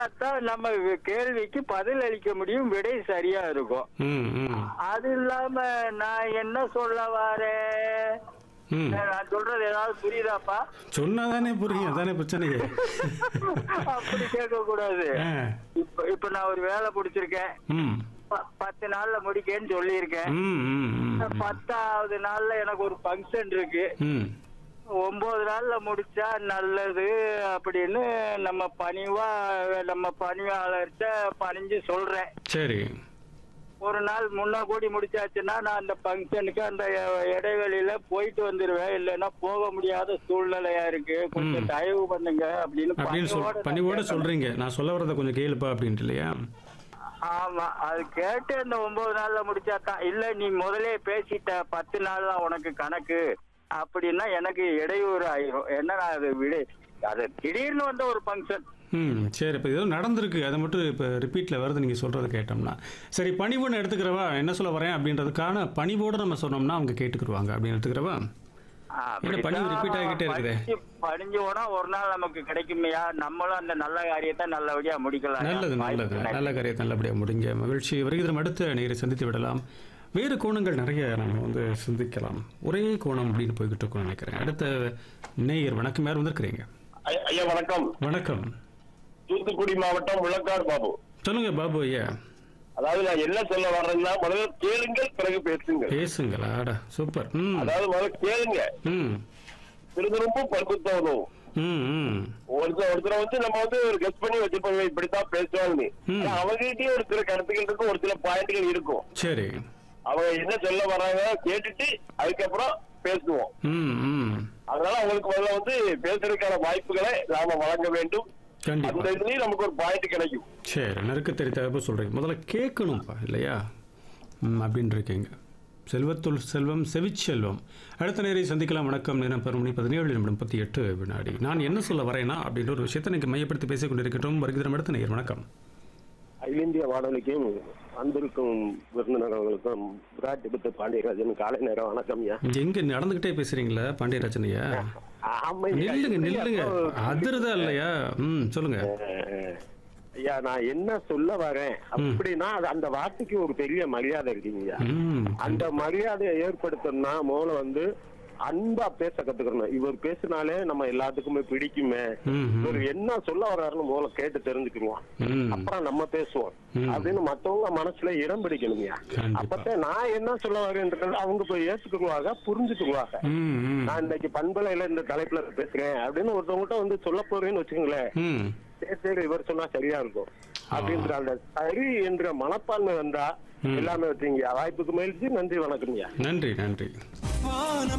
தான் நம்ம கேள்விக்கு பதில் அளிக்க முடியும் விடை சரியா இருக்கும் ம் ம் அது இல்லாம நான் என்ன சொல்ல வரேன் ம் நான் சொல்றது ஏதாவது புரியுதாப்பா சொன்னாதானே புரியும் அதானே பிரச்சனையே அப்படி கேட்க கூடாது ஆ இப்ப இப்ப நான் ஒரு வேலை பிடிச்சிருக்கேன் ம் ப- பத்து நாள்ல முடிக்கேன்னு சொல்லியிருக்கேன் ம் ம் ம் பத்தாவது நாள்ல எனக்கு ஒரு ஃபங்க்ஷன் இருக்கு ம் ஒன்பது நாள்ல முடிச்சா நல்லது அப்படின்னு நம்ம பணிவா நம்ம பணியாளர்கிட்ட பணிஞ்சு சொல்றேன் சரி ஒரு நாள் முன்ன கூடி முடிச்சாச்சுன்னா நான் அந்த ஃபங்க்ஷனுக்கு அந்த இ- இடைவெளியில போயிட்டு வந்துருவேன் இல்லைன்னா போக முடியாத சூழ்நிலையா இருக்கு கொஞ்சம் தயவு பண்ணுங்க அப்படின்னு அப்படின்னு சொல் பணிவோட பணிவோட நான் சொல்றீங்க நான் சொல்ல வரதை கொஞ்சம் கேளுப்பா அப்படின்ட்டு இல்லையா ஆமா அது கேட்டு அந்த ஒன்பது நாள்ல முடிச்சா தான் இல்ல நீ முதலே பேசிட்ட பத்து நாள் தான் உனக்கு கணக்கு அப்படின்னா எனக்கு இடையூறு ஆயிரும் என்ன நான் அது விட அது திடீர்னு வந்த ஒரு ஃபங்க்ஷன் ம் சரி இப்போ ஏதோ நடந்திருக்கு அதை மட்டும் இப்போ ரிப்பீட்டில் வருது நீங்கள் சொல்கிறத கேட்டோம்னா சரி பணிவுன்னு எடுத்துக்கிறவா என்ன சொல்ல வரேன் அப்படின்றதுக்கான பணிவோடு நம்ம சொன்னோம்னா அவங்க கேட்டுக்கிடுவாங்க அப்படின்னு எடுத்துக்கிறவா என்ன பணிவு repeat ஆகிக்கிட்டே இருக்குதே? பணிஞ்சு போனா ஒரு நாள் நமக்கு கிடைக்குமையா நம்மளும் அந்த நல்ல காரியத்தை நல்லபடியா முடிக்கலாம் நல்லது நல்லது நல்ல காரியத்தை நல்லபடியாக முடிங்க மகிழ்ச்சி வருகிறோம் அடுத்த நேரை சந்தித்து விடலாம் வேறு கோணங்கள் நிறைய நம்ம வந்து சிந்திக்கலாம் ஒரே கோணம் அப்படின்னு போய்கிட்டு இருக்கோம்னு நினைக்கிறேன் அடுத்த நேயர் வணக்கம் யார் வந்திருக்கிறீங்க ஐ- ஐயா வணக்கம் வணக்கம் தூத்துக்குடி மாவட்டம் முழக்காடு பாபு சொல்லுங்க பாபு ஐயா அதாவது நான் என்ன சொல்ல வர்றேன்னா முதல்ல கேளுங்கள் பிறகு பேசுங்கள் பேசுங்களா அடா சூப்பர் ம் அதாவது முதல்ல கேளுங்க ம் திருதிரும்பும் பருப்புத்தவனும் ம் ம் ஒருத்தர் ஒருத்தரை வந்து நம்ம வந்து ஒரு கெஸ்ட் பண்ணி வச்சிருப்போம் இப்படித்தான் பேசுவாங்க ம். அவங்ககிட்டயும் ஒரு சில கருத்துக்கள் இருக்கும் ஒரு சில பாயிண்ட்கள் இருக்கும் சரி அவங்க என்ன சொல்ல வர்றாங்க கேட்டுட்டு அதுக்கப்புறம் பேசுவோம் ம் ம் அதனால அவங்களுக்கு முதல்ல வந்து பேசுறதுக்கான வாய்ப்புகளை நாம வழங்க வேண்டும் அந்த கண்டிப்பா இதுலயும் நமக்கு ஒரு பாயிண்ட் கிடைக்கும் சரி நறுக்கு தெரித்தகப்ப சொல்கிறீங்க முதல்ல கேட்கணும்ப்பா இல்லையா ம் அப்படின்னு இருக்கீங்க செல்வத்துள் செல்வம் செவிச்செல்வம் அடுத்த நேரை சந்திக்கலாம் வணக்கம் நேரம் பெரும் மணி பதினேழு நிமிடம் முப்பத்தி எட்டு வினாடி நான் என்ன சொல்ல வரேனா அப்படின்ற ஒரு விஷயத்தை நீங்கள் மையப்படுத்தி பேசிக் கொண்டிருக்கட்டும் வருகிறோம் அடுத்த நேர் வணக்கம் அகில இந்திய வானொலிக்கும் வந்திருக்கும் விருந்தினர்களுக்கும் விராட் டிபத்து பாண்டியராஜன் காலை நேரம் வணக்கம் ஐயா எங்க நடந்துகிட்டே பேசுறீங்களா பாண்டியராஜன் ஐயா ஆமையா. நில்லுங்க நில்லுங்க அப்போ, அதிர்தா இல்லையா ம் சொல்லுங்க அஹ், ஐயா நான் என்ன சொல்ல வரேன் அப்படின்னா அது அந்த வார்த்தைக்கு ஒரு பெரிய மரியாதை இருக்குங்க ஐயா ம் அந்த மரியாதையை ஏற்படுத்தணும்னா முதல்ல வந்து அன்பா பேச கத்துக்கணும் இவர் பேசினாலே நம்ம எல்லாத்துக்குமே பிடிக்குமே ம் ம், இவர் என்ன சொல்ல வர்றாருன்னு முதல்ல கேட்டு தெரிஞ்சுக்குவோம் ம் அப்புறம் நம்ம பேசுவோம் ம். அப்படின்னு மத்தவங்க மனசுல இடம் பிடிக்கணுங்க கண்டிப்பா. அப்பதான் நான் என்ன சொல்ல வரேன்றது அவங்க போய் ஏத்துக்குவாங்க புரிஞ்சுக்குவாங்க ம் ம் நான் இன்னைக்கு பண்பலையில இந்த தலைப்புல பேசுறேன் அப்படின்னு ஒருத்தவங்ககிட்ட வந்து சொல்ல போறேன்னு வச்சுக்கோங்களேன் ம் சரி சரி இவர் சொன்னா சரியா இருக்கும் அப்படின்ற அந்த சரி என்ற மனப்பான்மை வந்தா எல்லாமே வச்சுங்க வாய்ப்புக்கு மகிழ்ச்சி நன்றி வணக்கம்யா நன்றி நன்றி வானம்